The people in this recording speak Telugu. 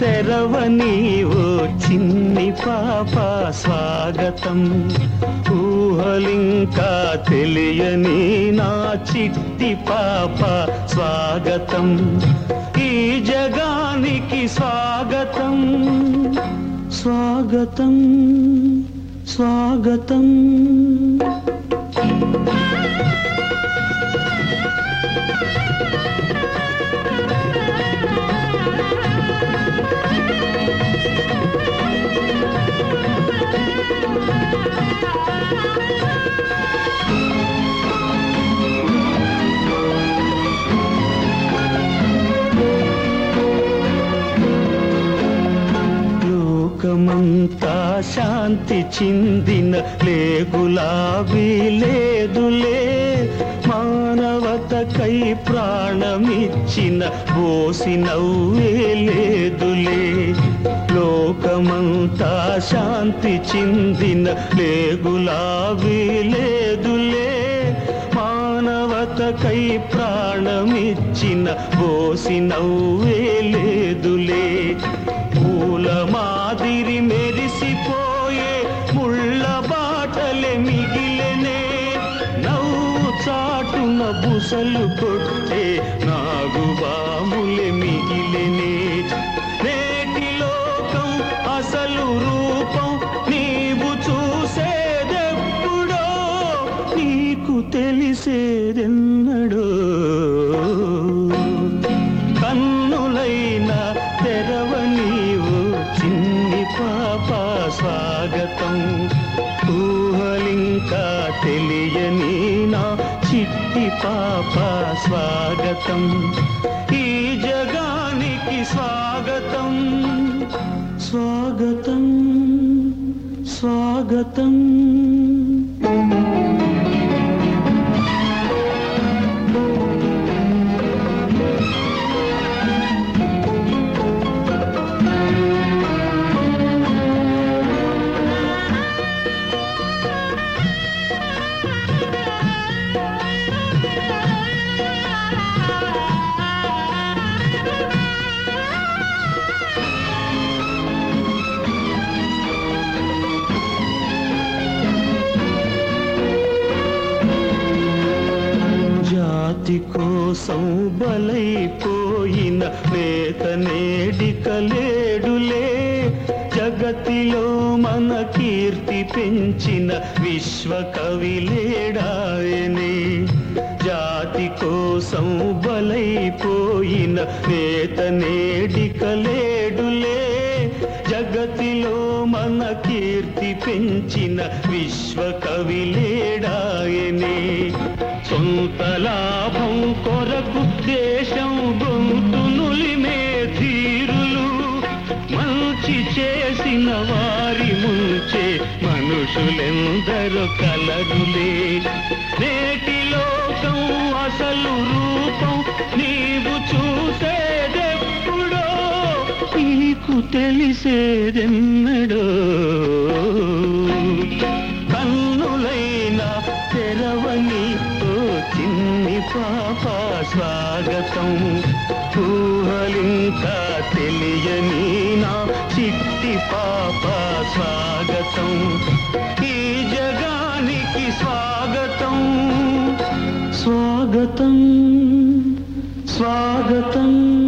తెరవని ఓ చిన్ని పాప స్వాగతం ఊహలింకా తెలియని నా చిట్టి పాప స్వాగతం ఈ జగానికి స్వాగతం స్వాగతం స్వాగతం లోకమంతా శాంతి చిందిన లేగులాబీ లేదులే మానవతకై ప్రాణమిచ్చిన బోసి నవ్వే లేదులే లోకమంతా శాంతి చిందిన లేగులాబీ లేదులే మానవతకై ప్రాణమిచ్చిన బోసి నవ్వే లేదులే పూల మాదిరి మెరిసిపోయే ముళ్ళ బాటలే మిగిలెనే నవ్వు చాటున బుసలు కొట్టే నాగుబాములే మిగిలెనే నేటి లోకం అసలు రూపం నీవు చూసేదెప్పుడో నీకు తెలిసేదెన్నడో కన్నులైన తెరవనీవు చిన్ని పాప స్వాగతం ఊహలింకా తెలియని నా చిట్టి పాప స్వాగతం ఈ జగానికి స్వాగతం స్వాగతం స్వాగతం జాతి కోసం బలైపోయిన నేత నేడిక లేడులే జగతిలో మన కీర్తి పెంచిన విశ్వకవి లేడాయనే జాతి కోసం బలైపోయిన నేత నేడిక లేడులే జగతిలో మన కీర్తి పెంచిన విశ్వకవి లేడాయనే సొంత లాభం కొరకు దేశం గొంతు నులిమే ధీరులు మంచి చేసిన వారి ముంచే మనుషులెందరూ కలరులే నేటి లోకం అసలు రూపం నీవు చూసేదెప్పుడో నీకు తెలిసేదెన్నడో కన్నులైన తెరవని ఓ చిన్ని పాప స్వాగతం ఊహలింకా తెలియని నా చిట్టి పాప స్వాగతం ఈ జగానికి స్వాగతం స్వాగతం స్వాగతం